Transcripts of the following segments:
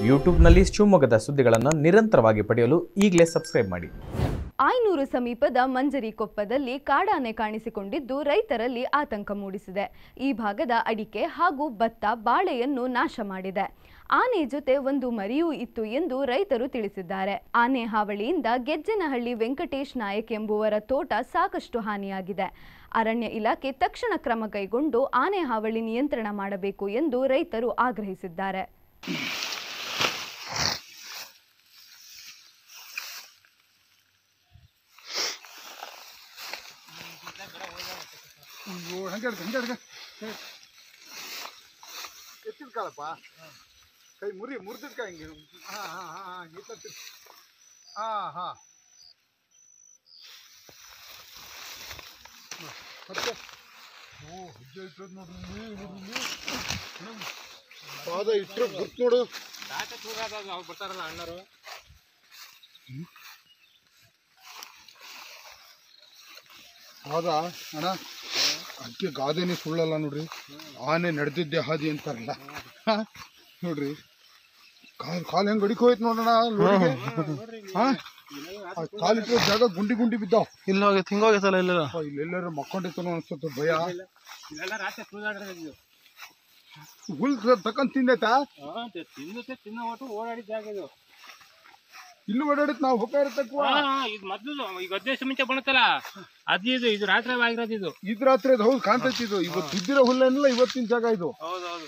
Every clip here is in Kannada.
ಯೂಟ್ಯೂಬ್ನಲ್ಲಿ ಶಿವಮೊಗ್ಗದ ಸುದ್ದಿಗಳನ್ನು ನಿರಂತರವಾಗಿ ಪಡೆಯಲು ಈಗಲೇ ಸಬ್ಸ್ಕ್ರೈಬ್ ಮಾಡಿ ಆಯ್ನೂರು ಸಮೀಪದ ಮಂಜರಿ ಕೊಪ್ಪದಲ್ಲಿ ಕಾಡಾನೆ ಕಾಣಿಸಿಕೊಂಡಿದ್ದು ರೈತರಲ್ಲಿ ಆತಂಕ ಮೂಡಿಸಿದೆ ಈ ಭಾಗದ ಅಡಿಕೆ ಹಾಗೂ ಭತ್ತ ಬಾಳೆಯನ್ನು ನಾಶ ಮಾಡಿದೆ ಆನೆ ಜೊತೆ ಒಂದು ಮರಿಯೂ ಇತ್ತು ಎಂದು ರೈತರು ತಿಳಿಸಿದ್ದಾರೆ ಆನೆ ಹಾವಳಿಯಿಂದ ಗೆಜ್ಜೆನಹಳ್ಳಿ ವೆಂಕಟೇಶ್ ನಾಯಕ್ ಎಂಬುವರ ತೋಟ ಸಾಕಷ್ಟು ಹಾನಿಯಾಗಿದೆ ಅರಣ್ಯ ಇಲಾಖೆ ತಕ್ಷಣ ಕ್ರಮ ಕೈಗೊಂಡು ಆನೆ ಹಾವಳಿ ನಿಯಂತ್ರಣ ಮಾಡಬೇಕು ಎಂದು ರೈತರು ಆಗ್ರಹಿಸಿದ್ದಾರೆ ಅಯ್ಯೋ ಹಂಗೆ ಹಿಡ್ಕ ಹಂಗೆ ಹಿಡ್ಕ ಎತ್ತಿದ ಕಾಲಪ್ಪ ಕೈ ಮುರಿ ಮುರಿದಿದ್ಕ ಹಿಂಗೆ ಹಾಂ ಹಾಂ ಹಾಂ ಹಾಂ ಈ ಥರ ತಿರ್ಗ್- ಹಾಂ ಹಾಂ ಮತ್ತೆ ಓ ಹೆಜ್ಜೆ ಇಟ್ಟದ್ ನೋಡ್ರಿ ಇಲ್ಲಿ, ನೋಡ್ರಿ ಇಲ್ಲಿ. ಹ್ಮ್. ಪಾದ ಇಟ್ಟರೆ ಗುರ್ತು ನೋಡು ಅವ್ರು ಬರ್ತಾರಲ್ಲ ಅಣ್ಣರು ಪಾದ ಅಣ್ಣ ಅದಕ್ಕೆ ಗಾದೆನೇ ಸುಳ್ಳಲ್ಲ ನೋಡ್ರಿ ಆನೆ ನಡೆದಿದ್ದೆ ಹಾದಿ ಅಂತಾರಲ್ಲ ಹಾ? ನೋಡ್ರಿ ಕಾಲ್ ಕಾಲು ಹೆಂಗ್ ಗಡಿಕ್ ಹೋಯ್ತು ನೋಡೋಣ ಲೋರಿಗೆ. ಹಾ ಕಾಲಿಟ್ಟಿರೋ ಜಾಗ ಗುಂಡಿ ಗುಂಡಿ ಬಿದ್ದಾವ್ ಇಲ್ಲ ಹೋಗೈತೆ ಹಿಂಗ ಹೋಗೈತಲ್ಲ ಇಲ್ಲ ಅಪ್ಪ, ಇಲ್ಲೆಲ್ಲರೂ ಮಕ್ಕೊಂಡಿರ್ತಾನೋ ಅನ್ಸುತ್ತೆ ಭಯ ಇಲ್ಲೆಲ್ಲ ರಾತ್ರಿ ಸುಳ್ದಾಡ್ರಿದ್ದು ಹುಲ್ ತಕೊಂಡ್ ತಿಂದೈತಾ ತಿನ್ನುತ್ತೆ ತಿನ್ನೋ ಒಟ್ಟು ಓಡಾಡಿದ ಜಾಗ ಇದು ಇಲ್ಲೂ ಓಡಾಡಿತ್ ನಾವು ಹೋಗ್ತಾ ಇರತ್ತಕ್ವ ಹಾ, ಇದು ಮೊದ್ಲು ಈಗ ಹದಿನೈದು ಮುಂಚೆ ಬಂತಲ್ಲ ಅದು ಇದು ಇದು ರಾತ್ರಿ ಆಗಿರೋದು ಇದು ಇದ್ ರಾತ್ರಿ ಅದು ಹೌದು ಕಾಣ್ತೈತಿ ಇದು ಇವತ್ತು ಬಿದ್ದಿರೋ ಹುಲ್ಲೇನಿಲ್ಲ ಇವತ್ತಿನ ಜಾಗ ಇದು ಹೌದೌದು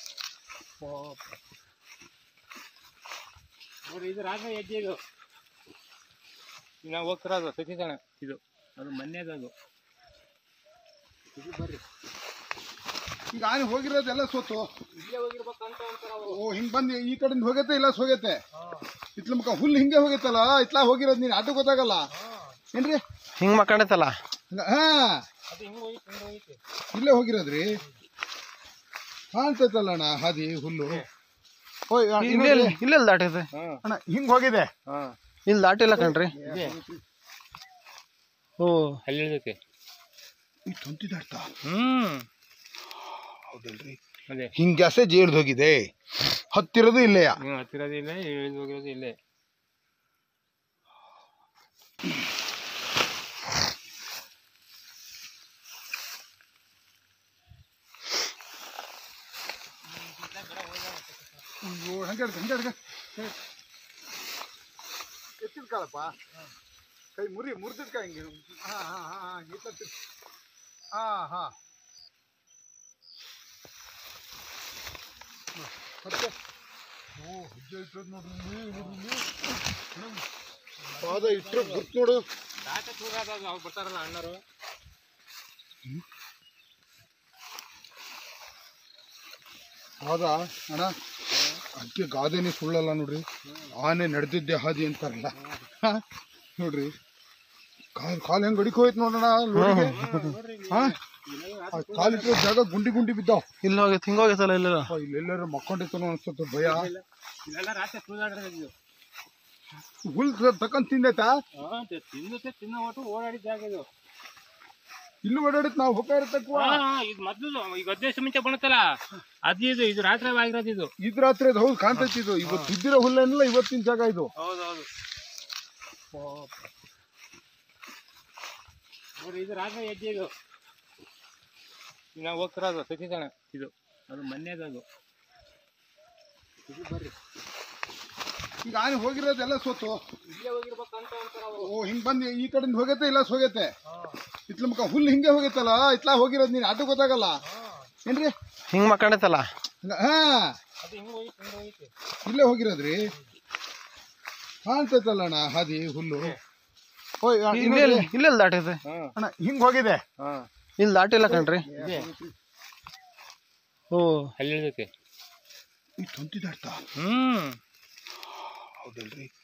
ನೋಡ್ರಿ ಇದು ರಾತ್ರಿ ಹೆಜ್ಜೆ ಇದು ಈಗ ನಾವು ಹೋಗ್ತಿರೋದು ಸತೀಶಣ್ಣ ಇದು ಅದು ಮೊನ್ನೆದು ಅದು ಇದು ಬರ್ರಿ ಈಗ ಆನೆ ಹೋಗಿರೋದೆಲ್ಲ ಸೋತು ಇಲ್ಲೇ ಹೋಗಿರ್ಬೇಕಂತ ಅಂತಾರ ಅವ್ರು. ಓ ಹಿಂಗ್ ಬಂದ್ ಈ ಕಡೆಯಿಂದ ಹೋಗೈತೆ ಇಲ್ಲ ಹೋಗೈತೆ ಇತ್ಲ ಮುಖ ಹುಲ್ ಹಿಂಗೆ ಹೋಗೈತಲ್ಲ ಇತ್ಲಾ ಹೋಗಿರೋದು ನೀನ್ ಅದು ಗೊತ್ತಾಗಲ್ಲ ಏನ್ರಿ ಹಿಂಗ್ ಮಕ್ಕಂಡೈತಲ್ಲ ಹಂಗ- ಹಾ ಅದು ಹಿಂಗ್ ಹೋಗಿತ್ತು ಹಿಂಗ್ ಹೋಗಿತ್ತು ಇಲ್ಲೇ ಹೋಗಿರೋದ್ರಿ ಕಾಣ್ತೈತಲ್ಲ ಅಣ್ಣ ಹಾದಿ ಹುಲ್ಲು ಓಯ್ ಆ, ಇಲ್ಲೇ ಇನ್ನೊಂದು- ಇಲ್ಲೆಲ್ಲ ದಾಟೈತೆ ಅಣ್ಣ ಹಿಂಗ್ ಹೋಗಿದೆ ಇಲ್ಲಿ ದಾಟಿಲ್ಲ ಕಣ್ರಿ ಓ ಅಲ್ಲಿ ಇಳಿದೈತೆ ಈ ತಂತಿ ದಾಟ್ತಾ ಹ್ಮ್ ಹೌದಲ್ರಿ ಅದೇ ಹಿಂಗೆ ಹಸೆ ಜೇಡ್ದು ಹೋಗಿದೆ ಹತ್ತಿರೋದು ಇಲ್ಲೆಯ ನೀವು ಹತ್ತಿರೋದು ಇಲ್ಲೇ ಇಳಿದು ಹೋಗಿರೋದು ಇಲ್ಲೇ ಅಯ್ಯೋ ಹಂಗೆ ಹಿಡ್ಕ ಹಂಗೆ ಹಿಡ್ಕ ಎತ್ತಿದ ಕಾಲಪ್ಪ ಕೈ ಮುರಿ ಮುರಿದಿದ್ಕ ಹಿಂಗೆ ಹಾಂ ಹಾಂ ಹಾಂ ಹಾಂ ಈ ಥರ ತಿರ್ಗ್- ಹಾಂ ಹಾಂ ಮತ್ತೆ ಓ ಹೆಜ್ಜೆ ಇಟ್ಟದ್ ನೋಡ್ರಿ ಇಲ್ಲಿ, ನೋಡ್ರಿ ಇಲ್ಲಿ. ಹ್ಮ್. ಪಾದ ಇಟ್ಟರೆ ಗುರ್ತು ನೋಡು ರಾತ್ರಿ ಸುಳ್ದಾಡ್ದಾಗ ಅವ್ರು ಬರ್ತಾರಲ್ಲ ಅಣ್ಣರು ಪಾದ ಅಣ್ಣ ಅದಕ್ಕೆ ಗಾದೆನೇ ಸುಳ್ಳಲ್ಲ ನೋಡ್ರಿ ಆನೆ ನಡೆದಿದ್ದೆ ಹಾದಿ ಅಂತಾರಲ್ಲ ಹಾ? ನೋಡ್ರಿ ಕಾಲ್ ಕಾಲು ಹೆಂಗ್ ಗಡಿಕ್ ಹೋಯ್ತು ನೋಡೋಣ ಲೋರಿಗೆ. ಹಾ ಆ ಕಾಲಿಟ್ಟಿರೋ ಜಾಗ ಗುಂಡಿ ಗುಂಡಿ ಬಿದ್ದಾವ್ ಇಲ್ಲಿ ಹೋಗೈತೆ ಹಿಂಗ ಹೋಗೈತಲ್ಲ ಇಲ್ಲ ಅಪ್ಪ, ಇಲ್ಲೆಲ್ಲರೂ ಮಕ್ಕೊಂಡಿರ್ತಾನೋ ಅನ್ಸುತ್ತೆ ಭಯ ಇಲ್ಲೆಲ್ಲ ರಾತ್ರಿ ಸುಳ್ದಾಡ್ರಿದ್ದು ಹುಲ್ ತಕೊಂಡ್ ತಿಂದೈತಾ ಹಾ, ತಿನ್ನುತ್ತೆ ತಿನ್ನೋ ಒಟ್ಟು ಓಡಾಡಿದ ಜಾಗ ಇದು ಇಲ್ಲೂ ಓಡಾಡಿತ್ ನಾವು ಹೋಗ್ತಾ ಇರತ್ತಕ್ವ ಹಾ, ಇದು ಮೊದ್ಲು ಈಗ ಹದಿನೈದು ಮುಂಚೆ ಬಂತಲ್ಲ ಅದು ಇದು ಇದು ರಾತ್ರಿ ಆಗಿರೋದು ಇದು ಇದ್ ರಾತ್ರಿ ಅದು ಹೌದು ಕಾಣ್ತೈತಿ ಇದು ಇವತ್ತು ಬಿದ್ದಿರೋ ಹುಲ್ಲೇನಿಲ್ಲ ಇವತ್ತಿನ ಜಾಗ ಇದು ಹೌದೌದು ನೋಡ್ರಿ ಇದು ರಾತ್ರಿ ಹೆಜ್ಜೆ ಇದು ಈಗ ನಾವು ಹೋಗ್ತಿರೋದು ಸತೀಶಣ್ಣ ಇದು ಅದು ಮೊನ್ನೆದು ಅದು ಇದು ಬರ್ರಿ ಈಗ ಆನೆ ಹೋಗಿರೋದೆಲ್ಲ ಸೋತು ಇಲ್ಲೇ ಹೋಗಿರ್ಬೇಕಂತ ಅಂತಾರ ಅವ್ರು. ಓ ಹಿಂಗ್ ಬಂದ್ ಈ ಕಡೆಯಿಂದ ಹೋಗೈತೆ ಇಲ್ಲ ಹೋಗೈತೆ ಇತ್ಲ ಮುಖ ಹುಲ್ ಹಿಂಗೆ ಹೋಗೈತಲ್ಲ ಇತ್ಲಾ ಹೋಗಿರೋದು ನೀನ್ ಅದು ಗೊತ್ತಾಗಲ್ಲ ಏನ್ರಿ ಹಿಂಗ್ ಮಕ್ಕಂಡೈತಲ್ಲ ಹಂಗ- ಹಾ ಅದು ಹಿಂಗ್ ಹೋಗಿತ್ತು ಹಿಂಗ್ ಹೋಗಿತ್ತು ಇಲ್ಲೇ ಹೋಗಿರೋದ್ರಿ ಕಾಣ್ತೈತಲ್ಲ ಅಣ್ಣ ಹಾದಿ ಹುಲ್ಲು ಓಯ್ ಆ, ಇಲ್ಲೇ ಇನ್ನೊಂದು- ಇಲ್ಲೆಲ್ಲ ದಾಟೈತೆ ಅಣ್ಣ ಹಿಂಗ್ ಹೋಗಿದೆ ಇಲ್ಲಿ ದಾಟಿಲ್ಲ ಕಣ್ರಿ ಇದೆ ಓ ಅಲ್ಲಿ ಇಳಿದೈತೆ ಈ ತಂತಿ ದಾಟ್ತಾ ಹ್ಮ್ ಹೌದಲ್ರಿ